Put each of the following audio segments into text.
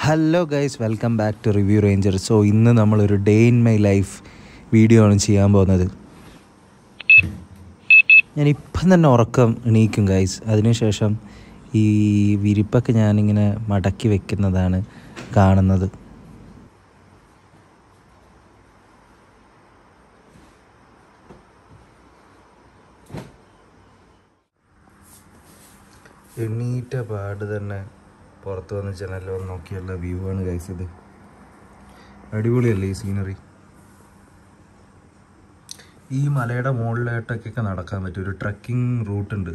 Hello guys welcome back to review ranger so ഇന്ന് നമ്മളൊരു day in my life video ആണ് ചെയ്യാൻ പോകുന്നത് ഞാൻ ഇപ്പം തന്നെ ഉറക്കം എണീക്കും ഗൈസ് അതിനുശേഷം ഈ വിരിപ്പൊക്കെ ഞാനിങ്ങനെ മടക്കി വെക്കുന്നതാണ് കാണുന്നത് എണീറ്റ പാട് തന്നെ പുറത്ത് വന്ന് ജനലോ നോക്കിയുള്ള വ്യൂ ആണ് ഗൈസ് ഇത് അടിപൊളിയല്ലേ ഈ സീനറി ഈ മലയുടെ മുകളിലോട്ടൊക്കെ നടക്കാൻ പറ്റും ഒരു ട്രക്കിംഗ് റൂട്ട് ഉണ്ട്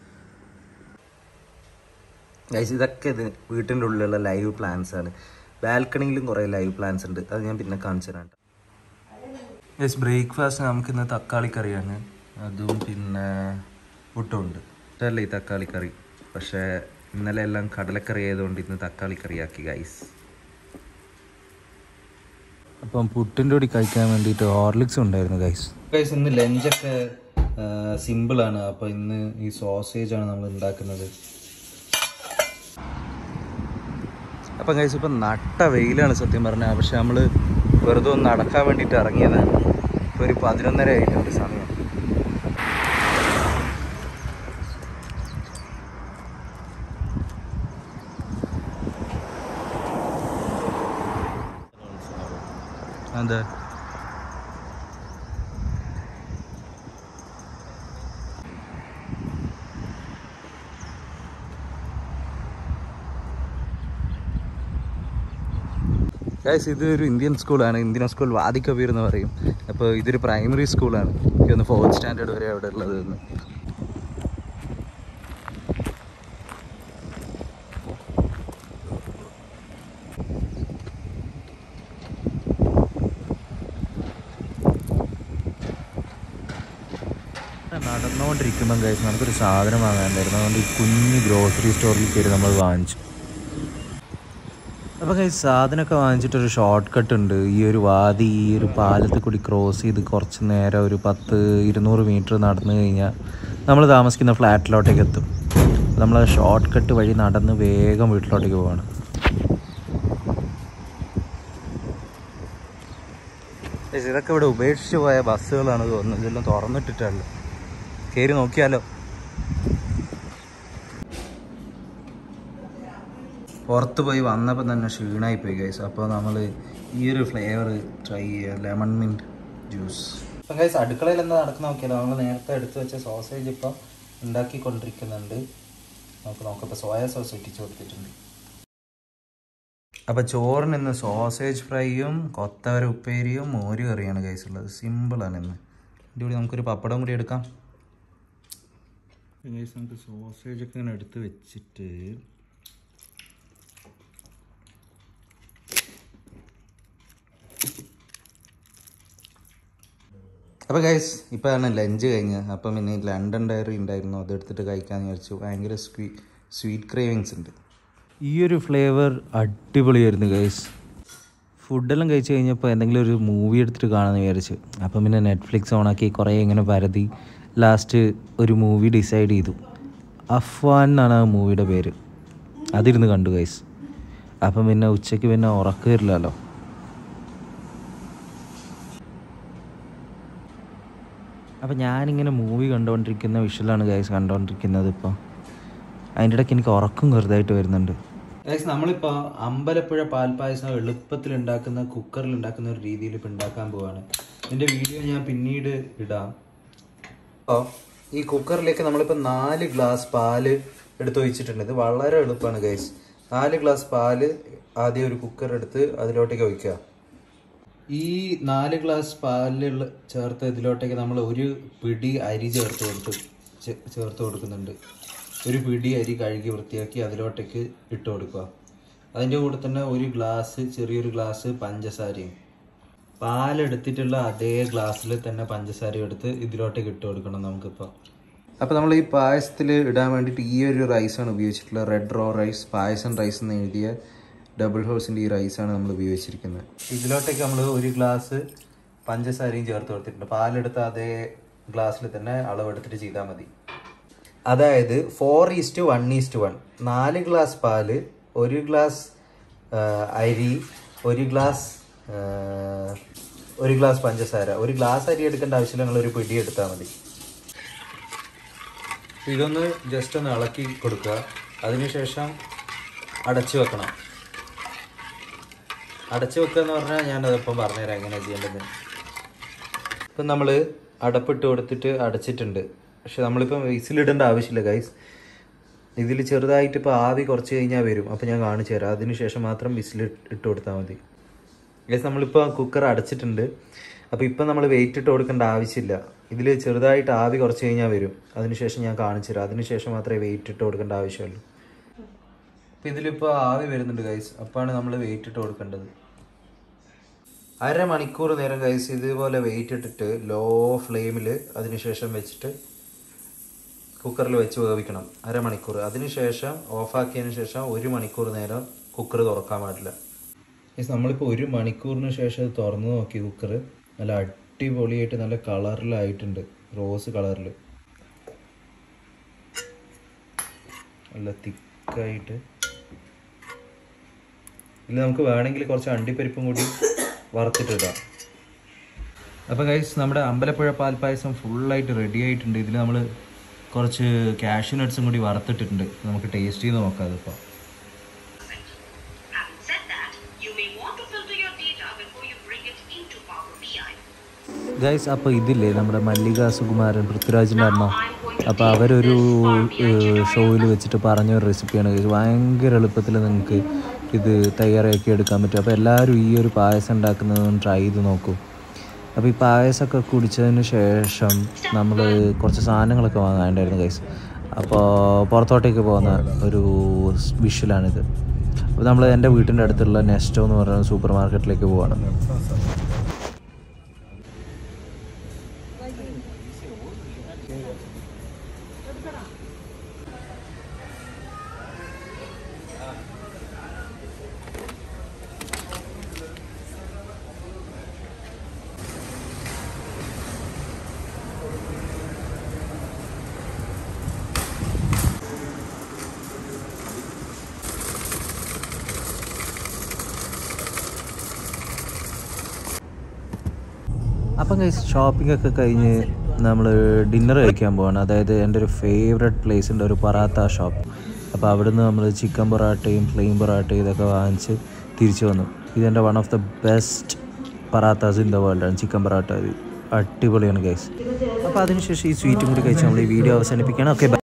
ഗൈസ് ഇതൊക്കെ ഇത് വീട്ടിൻ്റെ ഉള്ളിലുള്ള ലൈവ് പ്ലാൻസ് ആണ് ബാൽക്കണിയിലും കുറേ ലൈവ് പ്ലാൻസ് ഉണ്ട് അത് ഞാൻ പിന്നെ കാണിച്ചു തരാം യെസ് ബ്രേക്ക്ഫാസ്റ്റ് നമുക്ക് ഇന്ന് തക്കാളി കറിയാണ് അതും പിന്നെ പുട്ടുമുണ്ട് ഇതല്ലേ ഈ തക്കാളി കറി പക്ഷേ ഇന്നലെ എല്ലാം കടലക്കറി ആയതുകൊണ്ട് ഇന്ന് തക്കാളി കറിയാക്കി ഗൈസ് അപ്പം പുട്ടിൻ്റെ കൂടി കഴിക്കാൻ വേണ്ടിയിട്ട് ഹോർലിക്സ് ഉണ്ടായിരുന്നു ഗൈസ് ഗൈസ് ഇന്ന് ലഞ്ചൊക്കെ സിമ്പിളാണ് അപ്പോൾ ഇന്ന് ഈ സോസേജ് ആണ് നമ്മൾ ഉണ്ടാക്കുന്നത് അപ്പം ഗൈസ് ഇപ്പം നട്ട വെയിലാണ് സത്യം പറഞ്ഞാൽ പക്ഷെ നമ്മൾ വെറുതെ ഒന്ന് നടക്കാൻ വേണ്ടിയിട്ട് ഇറങ്ങിയതാണ് ഇപ്പോൾ ഒരു പതിനൊന്നര ആയിട്ടുണ്ട് സമയം എന്താ ഗൈസ് ഇത് ഒരു ഇന്ത്യൻ സ്കൂളാണ് ഇന്ത്യൻ സ്കൂൾ വാദി കബീർ എന്ന് പറയും അപ്പോൾ ഇതൊരു പ്രൈമറി സ്കൂളാണ് ഒന്ന് ഫോർത്ത് സ്റ്റാൻഡേർഡ് വരെ അവിടെ ഉള്ളത് എന്ന് നടന്നുകൊണ്ടിരിക്കുമ്പം കഴിച്ച് നമുക്കൊരു സാധനം വാങ്ങാണ്ടായിരുന്നു അതുകൊണ്ട് ഈ കുഞ്ഞ് ഗ്രോസറി സ്റ്റോറിൽ കയറി നമ്മൾ വാങ്ങിച്ചു അപ്പോൾ കൈ സാധനമൊക്കെ വാങ്ങിച്ചിട്ടൊരു ഷോർട്ട് കട്ട് ഉണ്ട് ഈ ഒരു വാതി ഈ ഒരു പാലത്തിൽ കൂടി ക്രോസ് ചെയ്ത് കുറച്ച് നേരം ഒരു പത്ത് ഇരുന്നൂറ് മീറ്റർ നടന്നു കഴിഞ്ഞാൽ നമ്മൾ താമസിക്കുന്ന ഫ്ലാറ്റിലോട്ടേക്ക് എത്തും നമ്മൾ ഷോർട്ട് കട്ട് വഴി നടന്ന് വേഗം വീട്ടിലോട്ടേക്ക് പോവാണ് ഇതൊക്കെ ഇവിടെ ഉപേക്ഷിച്ച് പോയ ബസ്സുകളാണ് തോന്നുന്നത് ഇതെല്ലാം തുറന്നിട്ടിട്ടല്ലോ കയറി നോക്കിയാലോ പുറത്ത് പോയി വന്നപ്പോൾ തന്നെ ക്ഷീണമായി പോയി ഗൈസ് അപ്പോൾ നമ്മൾ ഈ ഒരു ഫ്ലേവർ ട്രൈ ചെയ്യുക ലെമൺ മിൻറ്റ് ജ്യൂസ് ഇപ്പം ഗൈസ് അടുക്കളയിൽ എന്താ നടക്കുന്ന നോക്കിയാലോ നമ്മൾ നേരത്തെ എടുത്ത് വെച്ച സോസേജ് ഇപ്പോൾ ഉണ്ടാക്കിക്കൊണ്ടിരിക്കുന്നുണ്ട് നമുക്ക് നോക്കാം ഇപ്പോൾ സോയ സോസ് ഇട്ടിച്ച് കൊടുത്തിട്ടുണ്ട് അപ്പോൾ ചോറിന് ഇന്ന് സോസേജ് ഫ്രൈയും കൊത്തവര ഉപ്പേരിയും മോര് കറിയാണ് ഗൈസ് ഉള്ളത് സിമ്പിളാണ് ഇന്ന് ഇതിൻ്റെ കൂടി നമുക്കൊരു പപ്പടം കൂടി എടുക്കാം ഗൈസ് നമുക്ക് സോസേജ് ഒക്കെ ഇങ്ങനെ എടുത്ത് വെച്ചിട്ട് അപ്പോൾ ഗൈസ് ഇപ്പോഴാണ് ലഞ്ച് കഴിഞ്ഞ് അപ്പം പിന്നെ ലണ്ടൻ ഡയറി ഉണ്ടായിരുന്നു അതെടുത്തിട്ട് കഴിക്കാമെന്ന് വിചാരിച്ചു ഭയങ്കര സ്വീ സ്വീറ്റ് ക്രേവിങ്സ് ഉണ്ട് ഈ ഒരു ഫ്ലേവർ അടിപൊളിയായിരുന്നു ഗൈസ് ഫുഡെല്ലാം കഴിച്ച് കഴിഞ്ഞപ്പോൾ എന്തെങ്കിലും ഒരു മൂവി എടുത്തിട്ട് കാണാമെന്ന് വിചാരിച്ചു അപ്പം പിന്നെ നെറ്റ്ഫ്ലിക്സ് ഓണാക്കി കുറേ ഇങ്ങനെ പരതി ലാസ്റ്റ് ഒരു മൂവി ഡിസൈഡ് ചെയ്തു അഫ്വാൻ എന്നാണ് ആ മൂവിയുടെ പേര് അതിരുന്ന് കണ്ടു ഗൈസ് അപ്പം പിന്നെ ഉച്ചയ്ക്ക് പിന്നെ ഉറക്കമില്ലല്ലോ അപ്പോൾ ഞാനിങ്ങനെ മൂവി കണ്ടുകൊണ്ടിരിക്കുന്ന വിഷ്വലാണ് ഗൈസ് കണ്ടുകൊണ്ടിരിക്കുന്നത് ഇപ്പോൾ അതിൻ്റെ ഇടയ്ക്ക് എനിക്ക് ഉറക്കം ചെറുതായിട്ട് വരുന്നുണ്ട് ഗൈസ് നമ്മളിപ്പോൾ അമ്പലപ്പുഴ പാൽപ്പായസം എളുപ്പത്തിൽ ഉണ്ടാക്കുന്ന കുക്കറിൽ ഉണ്ടാക്കുന്ന ഒരു രീതിയിൽ ഇപ്പോൾ ഉണ്ടാക്കാൻ പോവാണ് ഇതിൻ്റെ വീഡിയോ ഞാൻ പിന്നീട് ഇടാം അപ്പോൾ ഈ കുക്കറിലേക്ക് നമ്മളിപ്പോൾ നാല് ഗ്ലാസ് പാല് എടുത്ത് ഒഴിച്ചിട്ടുണ്ട് ഇത് വളരെ എളുപ്പമാണ് ഗൈസ് നാല് ഗ്ലാസ് പാല് ആദ്യം ഒരു കുക്കർ എടുത്ത് അതിലോട്ടേക്ക് ഒഴിക്കുക ഈ നാല് ഗ്ലാസ് പാലിൽ ചേർത്ത് ഇതിലോട്ടേക്ക് നമ്മൾ ഒരു പിടി അരി ചേർത്ത് കൊടുത്ത് ചേർത്ത് കൊടുക്കുന്നുണ്ട് ഒരു പിടി അരി കഴുകി വൃത്തിയാക്കി അതിലോട്ടേക്ക് ഇട്ട് കൊടുക്കുക അതിൻ്റെ കൂടെ തന്നെ ഒരു ഗ്ലാസ് ചെറിയൊരു ഗ്ലാസ് പഞ്ചസാരയും പാലെടുത്തിട്ടുള്ള അതേ ഗ്ലാസ്സിൽ തന്നെ പഞ്ചസാരയും എടുത്ത് ഇതിലോട്ടേക്ക് ഇട്ട് കൊടുക്കണം നമുക്കിപ്പോൾ അപ്പോൾ നമ്മൾ ഈ പായസത്തിൽ ഇടാൻ വേണ്ടിയിട്ട് ഈ ഒരു റൈസാണ് ഉപയോഗിച്ചിട്ടുള്ളത് red raw rice payasam rice എന്ന് എഴുതിയ ഡബിൾ ഹൗസിൻ്റെ ഈ റൈസാണ് നമ്മൾ ഉപയോഗിച്ചിരിക്കുന്നത് ഇതിലോട്ടേക്ക് നമ്മൾ ഒരു ഗ്ലാസ് പഞ്ചസാരയും ചേർത്ത് കൊടുത്തിട്ടുണ്ട് പാലെടുത്ത അതേ ഗ്ലാസ്സിൽ തന്നെ അളവെടുത്തിട്ട് ചെയ്താൽ മതി അതായത് four is to one is to one നാല് ഗ്ലാസ് പാല് ഒരു ഗ്ലാസ് ആ, അരി ഒരു ഗ്ലാസ് ആ, ഒരു ഗ്ലാസ് പഞ്ചസാര ഒരു ഗ്ലാസ് അരി എടുക്കേണ്ട ആവശ്യമില്ല നിങ്ങൾ ഒരു പിടി എടുത്താൽ മതി ഇതൊന്ന് ജസ്റ്റ് ഒന്ന് ഇളക്കി കൊടുക്കുക അതിനുശേഷം അടച്ചു വെക്കണം അടച്ചു വെക്കുക എന്ന് പറഞ്ഞാൽ ഞാനതിപ്പം പറഞ്ഞുതരാം എങ്ങനെയാണ് ചെയ്യേണ്ടത് ഇപ്പം നമ്മൾ അടപ്പിട്ട് കൊടുത്തിട്ട് അടച്ചിട്ടുണ്ട് പക്ഷെ നമ്മളിപ്പം വിസിലിടേണ്ട ആവശ്യമില്ല ഗൈസ് ഇതിൽ ചെറുതായിട്ട് ഇപ്പോൾ ആവി കുറച്ച് കഴിഞ്ഞാൽ വരും അപ്പോൾ ഞാൻ കാണിച്ചു തരാം അതിന് ശേഷം മാത്രം വിസിൽ ഇട്ട് കൊടുത്താൽ മതി ഗൈസ് നമ്മളിപ്പോൾ കുക്കർ അടച്ചിട്ടുണ്ട് അപ്പോൾ ഇപ്പം നമ്മൾ വെയിറ്റ് ഇട്ട് കൊടുക്കേണ്ട ആവശ്യമില്ല ഇതിൽ ചെറുതായിട്ട് ആവി കുറച്ച് കഴിഞ്ഞാൽ വരും അതിനുശേഷം ഞാൻ കാണിച്ചു തരാം അതിനുശേഷം മാത്രമേ വെയിറ്റ് ഇട്ട് കൊടുക്കേണ്ട ആവശ്യമുള്ളൂ അപ്പോൾ ഇതിലിപ്പോൾ ആവി വരുന്നുണ്ട് ഗൈസ് അപ്പോഴാണ് നമ്മൾ വെയിറ്റ് ഇട്ട് കൊടുക്കേണ്ടത് അരമണിക്കൂർ നേരം ഗൈസ് ഇതുപോലെ വെയിറ്റ് ഇട്ടിട്ട് ലോ ഫ്ലെയിമിൽ അതിനുശേഷം വെച്ചിട്ട് കുക്കറിൽ വെച്ച് വേവിക്കണം അരമണിക്കൂർ അതിനുശേഷം ഓഫാക്കിയതിന് ശേഷം ഒരു മണിക്കൂർ നേരം കുക്കർ തുറക്കാൻ പാടില്ല ഗൈസ് നമ്മളിപ്പോൾ ഒരു മണിക്കൂറിന് ശേഷം ഇത് തുറന്ന് നോക്കി കുക്കർ നല്ല അടിപൊളിയായിട്ട് നല്ല കളറിലായിട്ടുണ്ട് റോസ് കളറിൽ നല്ല തിക്കായിട്ട് ഇതിൽ നമുക്ക് വേണമെങ്കിൽ കുറച്ച് അണ്ടിപ്പരിപ്പും കൂടി വറുത്തിട്ടിടാം അപ്പോൾ ഗൈസ് നമ്മുടെ അമ്പലപ്പുഴ പാൽപ്പായസം ഫുള്ളായിട്ട് റെഡി ആയിട്ടുണ്ട് ഇതിൽ നമ്മൾ കുറച്ച് കാഷ്യൂ നട്ട്സും കൂടി വറുത്തിട്ടിട്ടുണ്ട് നമുക്ക് ടേസ്റ്റ് ചെയ്ത് നോക്കാം അതിപ്പോൾ Having said that, you may want to filter your data before you bring it into Power BI. Guys അപ്പോൾ ഇതില്ലേ നമ്മുടെ മല്ലിക സുകുമാരൻ പൃഥ്വിരാജിൻ്റെ അമ്മ അപ്പോൾ അവരൊരു ഷോയിൽ വെച്ചിട്ട് പറഞ്ഞ ഒരു റെസിപ്പിയാണ് ഗൈസ് ഭയങ്കര എളുപ്പത്തിൽ നിങ്ങൾക്ക് ഇത് തയ്യാറാക്കി എടുക്കാൻ പറ്റും അപ്പോൾ എല്ലാവരും ഈ ഒരു പായസം ഉണ്ടാക്കുന്നതൊന്ന് ട്രൈ ചെയ്ത് നോക്കൂ അപ്പോൾ ഈ പായസമൊക്കെ കുടിച്ചതിന് ശേഷം നമ്മൾ കുറച്ച് സാധനങ്ങളൊക്കെ വാങ്ങാനുണ്ടായിരുന്നു ഗൈസ് അപ്പോൾ പുറത്തോട്ടേക്ക് പോകുന്ന ഒരു വിഷ്വലാണിത് അപ്പോൾ നമ്മൾ എൻ്റെ വീട്ടിൻ്റെ അടുത്തുള്ള നെസ്റ്റോ എന്ന് പറയുന്ന സൂപ്പർ മാർക്കറ്റിലേക്ക് പോവാണ് അപ്പം കഴിച്ച് ഷോപ്പിംഗ് ഒക്കെ കഴിഞ്ഞ് നമ്മൾ ഡിന്നർ കഴിക്കാൻ പോവാണ് അതായത് എൻ്റെ ഒരു ഫേവററ്റ് പ്ലേസ് ഉണ്ട് ഒരു പൊറാത്ത ഷോപ്പ് അപ്പോൾ അവിടുന്ന് നമ്മൾ ചിക്കൻ പൊറാട്ടയും പ്ലെയിൻ പൊറാട്ടയും ഇതൊക്കെ വാങ്ങിച്ച് തിരിച്ചു വന്നു ഇതെൻ്റെ one of the best parathas in the world ആണ് ചിക്കൻ പൊറാട്ട ഇത് അടിപൊളിയാണ് ഗൈസ് അപ്പോൾ അതിനുശേഷം ഈ സ്വീറ്റും കൂടി കഴിച്ച് നമ്മൾ ഈ വീഡിയോ അവസാനിപ്പിക്കുകയാണ് ഓക്കെ